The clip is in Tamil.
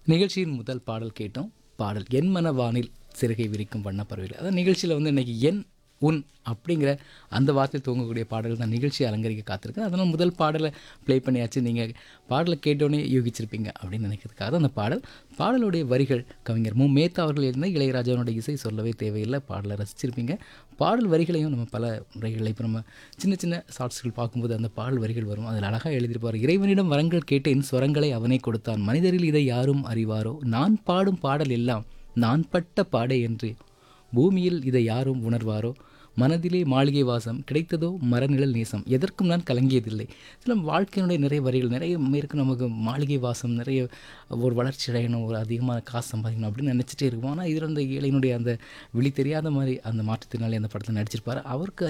நிகழ்ச்சியின் முதல் பாடல் கேட்டோம் பாடல் என் மன வானில் சிறுகை விரிக்கும் வண்ண பறவைகள் அதாவது நிகழ்ச்சியில் வந்து இன்னைக்கு என் உன் அப்படிங்கிற அந்த வார்த்தையில் தூங்கக்கூடிய பாடல்கள் தான் நிகழ்ச்சியை அலங்கரிக்க காத்திருக்கு அதனால் முதல் பாடலை ப்ளே பண்ணியாச்சு நீங்கள் பாடலை கேட்டோன்னே யூகிச்சிருப்பீங்க அப்படின்னு நினைக்கிறதுக்காக தான் அந்த பாடல் பாடலுடைய வரிகள் கவிஞர் மு மேத்தா அவர்கள் இருந்த இளையராஜாவோட இசை சொல்லவே தேவையில்லை பாடலை ரசிச்சிருப்பீங்க பாடல் வரிகளையும் நம்ம பல முறைகளில் இப்போ நம்ம சின்ன சின்ன ஷார்ட்ஸ்கள் பார்க்கும்போது அந்த பாடல் வரிகள் வரும் அதில் அழகாக எழுதியிருப்பார் இறைவனிடம் வரங்கள் கேட்டேன் ஸ்வரங்களை அவனே கொடுத்தான் மனிதரில் இதை யாரும் அறிவாரோ நான் பாடும் பாடல் எல்லாம் நான் பட்ட பாடே என்று பூமியில் இதை யாரும் உணர்வாரோ மனதிலே மாளிகை வாசம் கிடைத்ததோ மரநிழல் நேசம் எதற்கும் நான் கலங்கியதில்லை சில வாழ்க்கையினுடைய நிறைய வரிகள் நிறைய இருக்கு நமக்கு மாளிகை வாசம் நிறைய ஒரு வளர்ச்சி அடையணும் ஒரு அதிகமான காசு சம்பாதிக்கணும் அப்படின்னு நினச்சிட்டே இருக்கும் ஆனால் இதில் அந்த ஏழையினுடைய அந்த விழி தெரியாத மாதிரி அந்த மாற்றுத்திறனாளி அந்த படத்தில் நடிச்சிருப்பார் அவருக்கு